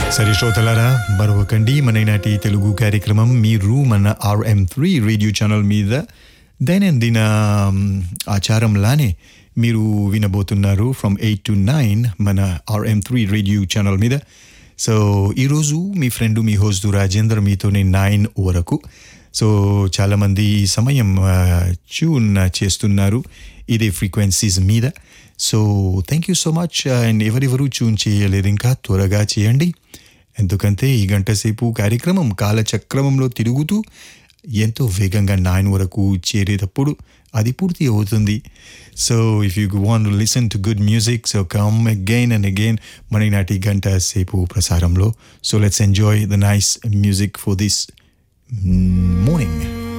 సరే శ్రోతలారా మరొకండి మన ఈనాటి తెలుగు కార్యక్రమం మీరు మన ఆర్ఎం త్రీ రేడియో ఛానల్ మీద దైనందిన మ్, ఆచారంలానే మీరు వినబోతున్నారు ఫ్రమ్ ఎయిట్ టు నైన్ మన ఆర్ఎం త్రీ రేడియో ఛానల్ మీద సో ఈరోజు మీ ఫ్రెండ్ మీ హోస్ట్ రాజేందర్ మీతోనే నైన్ వరకు సో చాలామంది ఈ సమయం ట్యూన్ చేస్తున్నారు ఇదే ఫ్రీక్వెన్సీస్ మీద so thank you so much and ఎవరెవరు ట్యూన్ చేయలేదు ఇంకా త్వరగా చేయండి ఎందుకంటే ఈ గంట సేపు కార్యక్రమం కాలచక్రమంలో తిరుగుతూ ఎంతో వేగంగా నైన్ వరకు చేరేటప్పుడు అది పూర్తి అవుతుంది so if you want listen to good music so come again and again మన ఈనాటి గంట సేపు ప్రసారంలో so let's enjoy the nice music for this morning